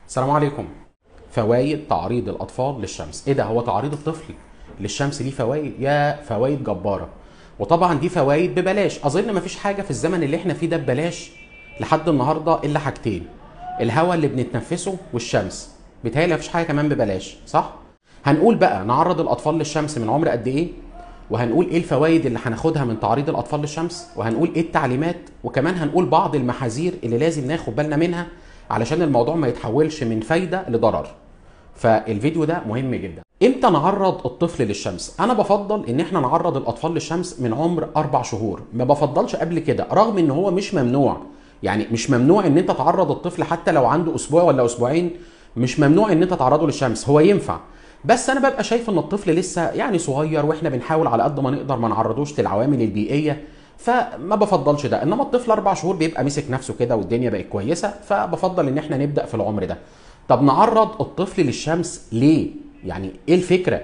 السلام عليكم فوائد تعريض الاطفال للشمس ايه ده هو تعريض الطفل للشمس ليه فوائد يا فوائد جباره وطبعا دي فوائد ببلاش اظن مفيش حاجه في الزمن اللي احنا فيه ده ببلاش لحد النهارده الا حاجتين الهواء اللي بنتنفسه والشمس بيتهيألي مفيش حاجه كمان ببلاش صح هنقول بقى نعرض الاطفال للشمس من عمر قد ايه وهنقول ايه الفوائد اللي هناخدها من تعريض الاطفال للشمس وهنقول ايه التعليمات وكمان هنقول بعض المحاذير اللي لازم ناخد بالنا منها علشان الموضوع ما يتحولش من فايده لضرر فالفيديو ده مهم جدا امتى نعرض الطفل للشمس انا بفضل ان احنا نعرض الاطفال للشمس من عمر اربع شهور ما بفضلش قبل كده رغم ان هو مش ممنوع يعني مش ممنوع ان انت تعرض الطفل حتى لو عنده اسبوع ولا اسبوعين مش ممنوع ان انت تعرضه للشمس هو ينفع بس انا ببقى شايف ان الطفل لسه يعني صغير واحنا بنحاول على قد ما نقدر ما نعرضوش للعوامل البيئيه فما بفضلش ده انما الطفل اربع شهور بيبقى مسك نفسه كده والدنيا بقت كويسه فبفضل ان احنا نبدا في العمر ده طب نعرض الطفل للشمس ليه يعني ايه الفكره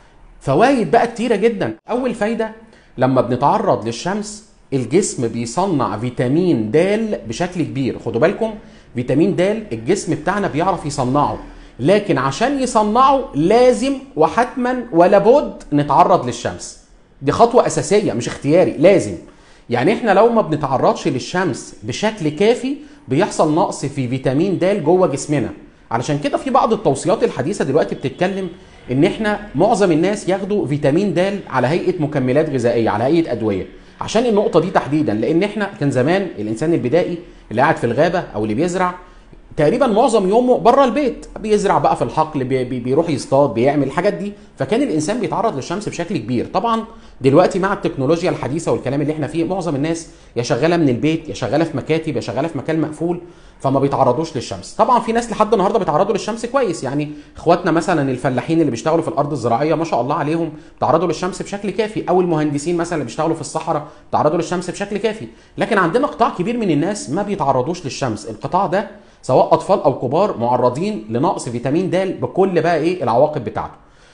فوائد بقى كتيره جدا اول فايده لما بنتعرض للشمس الجسم بيصنع فيتامين د بشكل كبير خدوا بالكم فيتامين د الجسم بتاعنا بيعرف يصنعه لكن عشان يصنعه لازم وحتما ولا بد نتعرض للشمس دي خطوه اساسيه مش اختياري لازم يعني احنا لو ما بنتعرضش للشمس بشكل كافي بيحصل نقص في فيتامين د جوه جسمنا علشان كده في بعض التوصيات الحديثه دلوقتي بتتكلم ان احنا معظم الناس ياخدوا فيتامين د على هيئه مكملات غذائيه على هيئه ادويه عشان النقطه دي تحديدا لان احنا كان زمان الانسان البدائي اللي قاعد في الغابه او اللي بيزرع تقريبا معظم يومه بره البيت بيزرع بقى في الحقل بي بي بيروح يصطاد بيعمل الحاجات دي فكان الانسان بيتعرض للشمس بشكل كبير طبعا دلوقتي مع التكنولوجيا الحديثه والكلام اللي احنا فيه معظم الناس يا شغاله من البيت يا شغاله في مكاتب يا شغاله في مكان مقفول فما بيتعرضوش للشمس طبعا في ناس لحد النهارده بيتعرضوا للشمس كويس يعني اخواتنا مثلا الفلاحين اللي بيشتغلوا في الارض الزراعيه ما شاء الله عليهم بيتعرضوا للشمس بشكل كافي او المهندسين مثلا اللي بيشتغلوا في الصحراء بيتعرضوا للشمس بشكل كافي لكن عندنا قطاع كبير من الناس ما بيتعرضوش للشمس القطاع ده سواء اطفال او كبار معرضين لنقص فيتامين د بكل بقى ايه العواقب بتاعته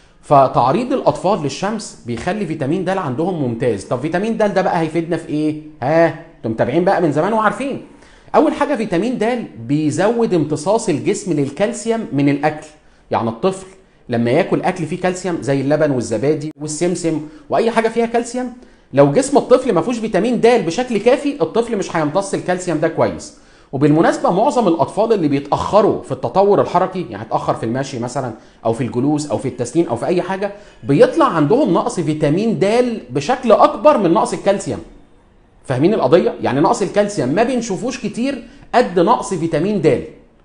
فتعريض الاطفال للشمس بيخلي فيتامين د عندهم ممتاز طب فيتامين د ده بقى هيفيدنا في ايه ها انتوا متابعين بقى من زمان وعارفين اول حاجه فيتامين د بيزود امتصاص الجسم للكالسيوم من الاكل يعني الطفل لما ياكل اكل فيه كالسيوم زي اللبن والزبادي والسمسم واي حاجه فيها كالسيوم لو جسم الطفل ما فيهوش فيتامين د بشكل كافي الطفل مش هيمتص الكالسيوم ده كويس وبالمناسبة معظم الأطفال اللي بيتأخروا في التطور الحركي يعني اتأخر في المشي مثلا أو في الجلوس أو في التسنين أو في أي حاجة بيطلع عندهم نقص فيتامين د بشكل أكبر من نقص الكالسيوم فاهمين القضية؟ يعني نقص الكالسيوم ما بنشوفوش كتير قد نقص فيتامين د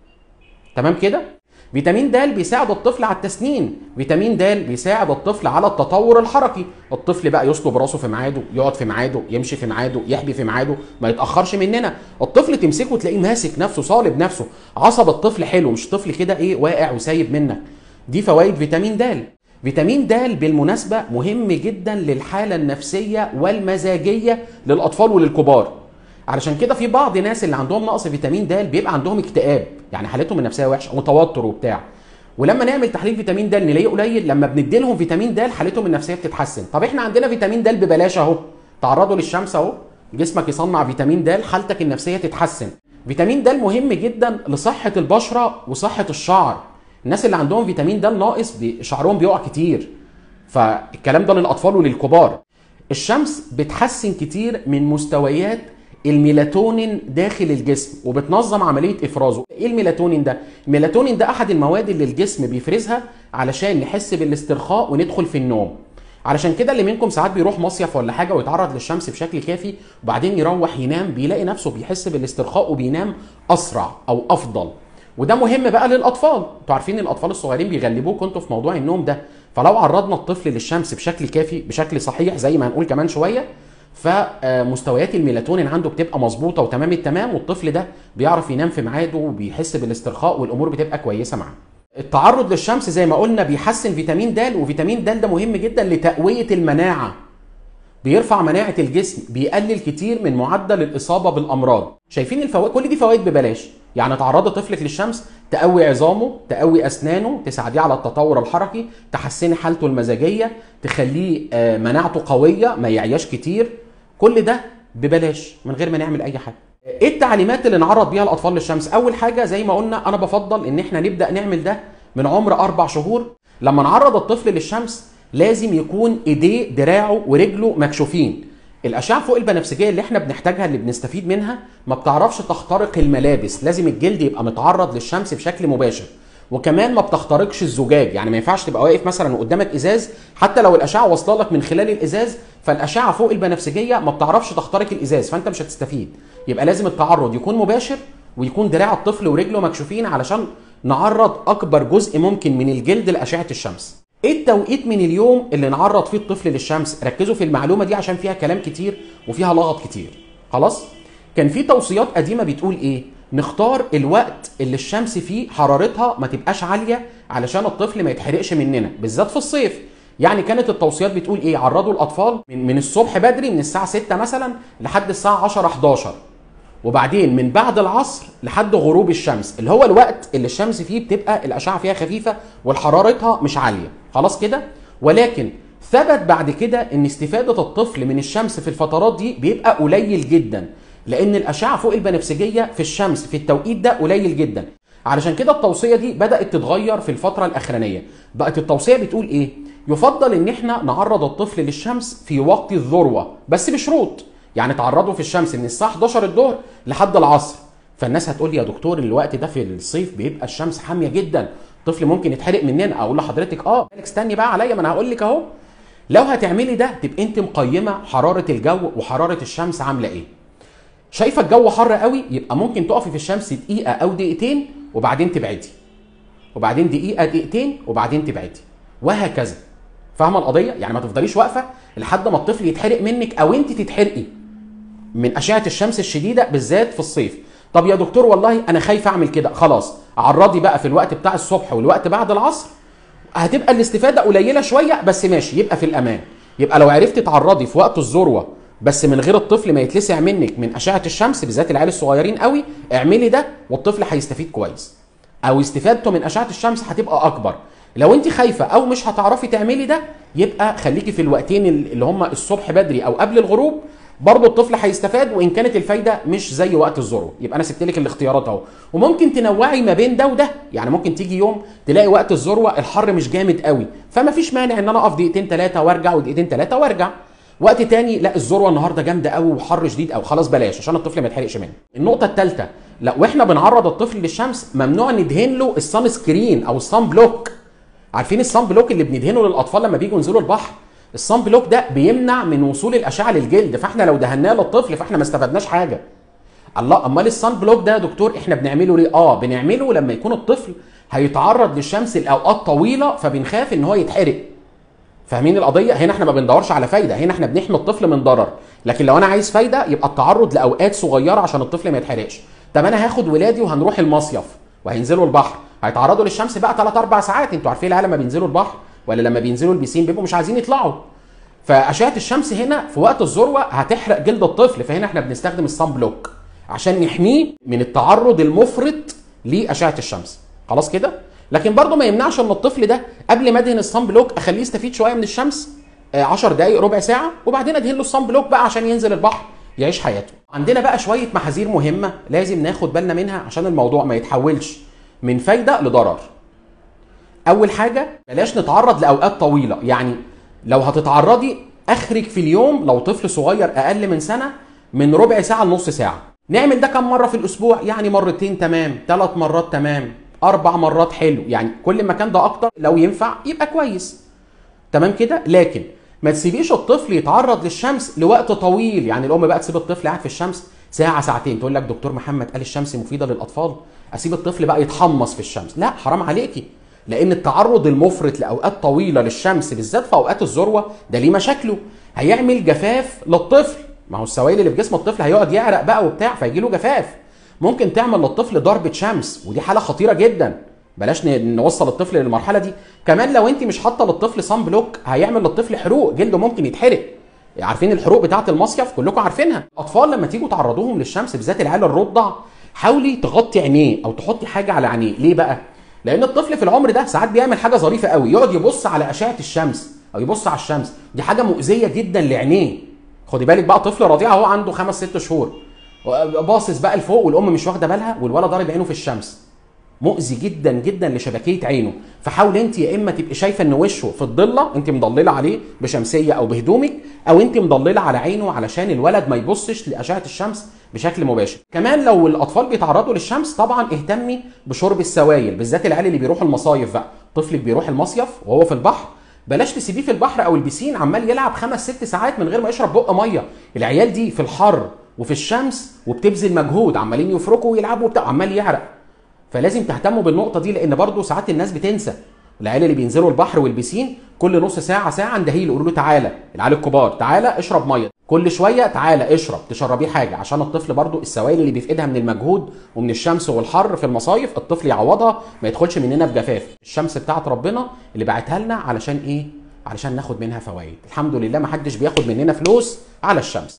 تمام كده؟ فيتامين د بيساعد الطفل على التسنين فيتامين د بيساعد الطفل على التطور الحركي الطفل بقى يصلب راسه في ميعاده يقعد في ميعاده يمشي في ميعاده يحبي في ميعاده ما يتاخرش مننا الطفل تمسكه تلاقيه ماسك نفسه صالب نفسه عصب الطفل حلو مش طفل كده ايه واقع وسايب منك دي فوائد فيتامين د فيتامين د بالمناسبه مهم جدا للحاله النفسيه والمزاجيه للاطفال وللكبار علشان كده في بعض ناس اللي عندهم نقص فيتامين د بيبقى عندهم اكتئاب يعني حالتهم النفسيه وحشه وتوتر وبتاع ولما نعمل تحليل فيتامين د نلاقيه قليل لما بندي لهم فيتامين د حالتهم النفسيه بتتحسن طب احنا عندنا فيتامين د ببلاش اهو تعرضوا للشمس اهو جسمك يصنع فيتامين د حالتك النفسيه تتحسن فيتامين د مهم جدا لصحه البشره وصحه الشعر الناس اللي عندهم فيتامين د ناقص شعرهم بيقع كتير فالكلام ده للاطفال وللكبار الشمس بتحسن كتير من مستويات الميلاتونين داخل الجسم وبتنظم عمليه افرازه ايه الميلاتونين ده الميلاتونين ده احد المواد اللي الجسم بيفرزها علشان نحس بالاسترخاء وندخل في النوم علشان كده اللي منكم ساعات بيروح مصيف ولا حاجه ويتعرض للشمس بشكل كافي وبعدين يروح ينام بيلاقي نفسه بيحس بالاسترخاء وبينام اسرع او افضل وده مهم بقى للاطفال انتوا عارفين الاطفال الصغيرين بيغلبوكوا انتوا في موضوع النوم ده فلو عرضنا الطفل للشمس بشكل كافي بشكل صحيح زي ما هنقول كمان شويه فمستويات الميلاتونين عنده بتبقى مظبوطه وتمام التمام والطفل ده بيعرف ينام في ميعاده وبيحس بالاسترخاء والامور بتبقى كويسه معاه. التعرض للشمس زي ما قلنا بيحسن فيتامين د وفيتامين د ده مهم جدا لتقويه المناعه. بيرفع مناعه الجسم بيقلل كتير من معدل الاصابه بالامراض. شايفين الفوائد كل دي فوائد ببلاش يعني تعرضي طفلك للشمس تقوي عظامه تقوي اسنانه تساعديه على التطور الحركي تحسني حالته المزاجيه تخليه مناعته قويه ما يعياش كتير كل ده ببلاش من غير ما نعمل اي حاجه ايه التعليمات اللي نعرض بيها الاطفال للشمس اول حاجه زي ما قلنا انا بفضل ان احنا نبدا نعمل ده من عمر اربع شهور لما نعرض الطفل للشمس لازم يكون ايديه دراعه ورجله مكشوفين الاشعه فوق البنفسجيه اللي احنا بنحتاجها اللي بنستفيد منها ما بتعرفش تخترق الملابس لازم الجلد يبقى متعرض للشمس بشكل مباشر وكمان ما بتخترقش الزجاج يعني ما ينفعش تبقى واقف مثلا وقدامك ازاز حتى لو الاشعه واصله لك من خلال الازاز فالاشعه فوق البنفسجيه ما بتعرفش تخترق الازاز فانت مش هتستفيد يبقى لازم التعرض يكون مباشر ويكون دراع الطفل ورجله مكشوفين علشان نعرض اكبر جزء ممكن من الجلد لاشعه الشمس ايه التوقيت من اليوم اللي نعرض فيه الطفل للشمس ركزوا في المعلومه دي عشان فيها كلام كتير وفيها لغط كتير خلاص كان في توصيات قديمه بتقول ايه نختار الوقت اللي الشمس فيه حرارتها ما تبقاش عاليه علشان الطفل ما يتحرقش مننا بالذات في الصيف يعني كانت التوصيات بتقول ايه عرضوا الاطفال من, من الصبح بدري من الساعه 6 مثلا لحد الساعه 10 11 وبعدين من بعد العصر لحد غروب الشمس اللي هو الوقت اللي الشمس فيه بتبقى الاشعه فيها خفيفه وحرارتها مش عاليه خلاص كده ولكن ثبت بعد كده ان استفاده الطفل من الشمس في الفترات دي بيبقى قليل جدا لان الاشعه فوق البنفسجيه في الشمس في التوقيت ده قليل جدا علشان كده التوصيه دي بدات تتغير في الفتره الاخرانيه بقت التوصيه بتقول ايه يفضل ان احنا نعرض الطفل للشمس في وقت الذروه بس بشروط يعني تعرضوا في الشمس من الساعه 11 الظهر لحد العصر فالناس هتقول لي يا دكتور الوقت ده في الصيف بيبقى الشمس حاميه جدا طفل ممكن يتحرق مننا اقول لحضرتك اه استني بقى عليا ما انا هقول لك اهو لو هتعملي ده تبقى انت مقيمه حراره الجو وحراره الشمس عامله ايه شايفه الجو حر قوي يبقى ممكن تقفي في الشمس دقيقه او دقيقتين وبعدين تبعدي وبعدين دقيقه دقيقتين وبعدين تبعدي وهكذا فاهمه القضيه يعني ما تفضليش واقفه لحد ما الطفل يتحرق منك او انت تتحرقي من اشعه الشمس الشديده بالذات في الصيف طب يا دكتور والله انا خايف اعمل كده خلاص عرضي بقى في الوقت بتاع الصبح والوقت بعد العصر هتبقى الاستفاده قليله شويه بس ماشي يبقى في الامان يبقى لو عرفتي تعرضي في وقت الذروه بس من غير الطفل ما يتلسع منك من اشعه الشمس بالذات العيال الصغيرين قوي اعملي ده والطفل هيستفيد كويس او استفادته من اشعه الشمس هتبقى اكبر لو انت خايفه او مش هتعرفي تعملي ده يبقى خليكي في الوقتين اللي هم الصبح بدري او قبل الغروب برضه الطفل هيستفاد وان كانت الفايده مش زي وقت الذروه يبقى انا سبت لك الاختيارات اهو وممكن تنوعي ما بين ده وده يعني ممكن تيجي يوم تلاقي وقت الذروه الحر مش جامد قوي فما فيش مانع ان انا اقف دقيقتين ثلاثه وارجع ودقيقتين ثلاثه وارجع وقت تاني لا الذروه النهارده جامده قوي وحر شديد او خلاص بلاش عشان الطفل ما يتحرقش منه النقطه الثالثه لا واحنا بنعرض الطفل للشمس ممنوع ندهن له الصن سكرين او الصن بلوك عارفين الصن بلوك اللي بندهنه للاطفال لما بيجوا ينزلوا البحر الصن بلوك ده بيمنع من وصول الاشعه للجلد فاحنا لو دهناه للطفل فاحنا ما استفدناش حاجه الله امال الصن بلوك ده يا دكتور احنا بنعمله ليه اه بنعمله لما يكون الطفل هيتعرض للشمس لاوقات طويله فبنخاف ان هو يتحرق فاهمين القضيه هنا احنا ما بندورش على فايده هنا احنا بنحمي الطفل من ضرر لكن لو انا عايز فايده يبقى التعرض لاوقات صغيره عشان الطفل ما يتحرقش طب انا هاخد ولادي وهنروح المصيف وهينزلوا البحر هيتعرضوا للشمس بقى 3 4 ساعات انتوا عارفين العيال لما بينزلوا البحر ولا لما بينزلوا البيسين بيبقوا مش عايزين يطلعوا فاشعه الشمس هنا في وقت الذروه هتحرق جلد الطفل فهنا احنا بنستخدم الصن بلوك عشان نحميه من التعرض المفرط لاشعه الشمس خلاص كده لكن برضه ما يمنعش ان الطفل ده قبل ما ادهن الصن بلوك اخليه يستفيد شويه من الشمس 10 دقائق ربع ساعه وبعدين ادهن له الصن بلوك بقى عشان ينزل البحر يعيش حياته عندنا بقى شويه محاذير مهمه لازم ناخد بالنا منها عشان الموضوع ما يتحولش من فايده لضرر اول حاجه بلاش نتعرض لاوقات طويله يعني لو هتتعرضي اخرك في اليوم لو طفل صغير اقل من سنه من ربع ساعه لنص ساعه نعمل ده كم مره في الاسبوع يعني مرتين تمام ثلاث مرات تمام اربع مرات حلو يعني كل ما كان ده اكتر لو ينفع يبقى كويس تمام كده لكن ما تسيبيش الطفل يتعرض للشمس لوقت طويل يعني الام بقى تسيب الطفل قاعد في الشمس ساعه ساعتين تقول لك دكتور محمد قال الشمس مفيده للاطفال اسيب الطفل بقى يتحمص في الشمس لا حرام عليكي لان التعرض المفرط لاوقات طويله للشمس بالذات في اوقات الذروه ده ليه مشاكله هيعمل جفاف للطفل ما هو السوائل اللي في جسم الطفل هيقعد يعرق بقى وبتاع فيجي له جفاف ممكن تعمل للطفل ضربه شمس ودي حاله خطيره جدا بلاش نوصل الطفل للمرحله دي كمان لو انت مش حاطه للطفل صن بلوك هيعمل للطفل حروق جلده ممكن يتحرق عارفين الحروق بتاعه المصيف كلكم عارفينها الاطفال لما تيجوا تعرضوهم للشمس بالذات العيال الرضع حاولي تغطي عينيه او تحطي حاجه على عينيه ليه بقى لان الطفل في العمر ده ساعات بيعمل حاجه ظريفه قوي يقعد يبص على اشعه الشمس او يبص على الشمس دي حاجه مؤذيه جدا لعينيه خدي بالك بقى طفل رضيع هو عنده خمس ست شهور باصص بقى لفوق والام مش واخده بالها والولد ضارب عينه في الشمس مؤذي جدا جدا لشبكيه عينه فحاول انت يا اما تبقي شايفه ان وشه في الضله انت مضلله عليه بشمسيه او بهدومك او انت مضلله على عينه علشان الولد ما يبصش لاشعه الشمس بشكل مباشر كمان لو الاطفال بيتعرضوا للشمس طبعا اهتمي بشرب السوائل بالذات العيال اللي بيروحوا المصايف بقى طفلك بيروح المصيف وهو في البحر بلاش تسيبيه في البحر او البسين عمال يلعب خمس ست ساعات من غير ما يشرب بق ميه العيال دي في الحر وفي الشمس وبتبذل مجهود عمالين يفركوا ويلعبوا وبتاع عمال يعرق فلازم تهتموا بالنقطه دي لان برضو ساعات الناس بتنسى العيال اللي بينزلوا البحر والبسين كل نص ساعه ساعه ندهيه يقولوا له تعالى العيال الكبار تعالى اشرب ميه كل شويه تعالى اشرب تشربيه حاجه عشان الطفل برضو السوائل اللي بيفقدها من المجهود ومن الشمس والحر في المصايف الطفل يعوضها ما يدخلش مننا بجفاف الشمس بتاعت ربنا اللي بعتها لنا علشان ايه علشان ناخد منها فوائد الحمد لله ما حدش بياخد مننا فلوس على الشمس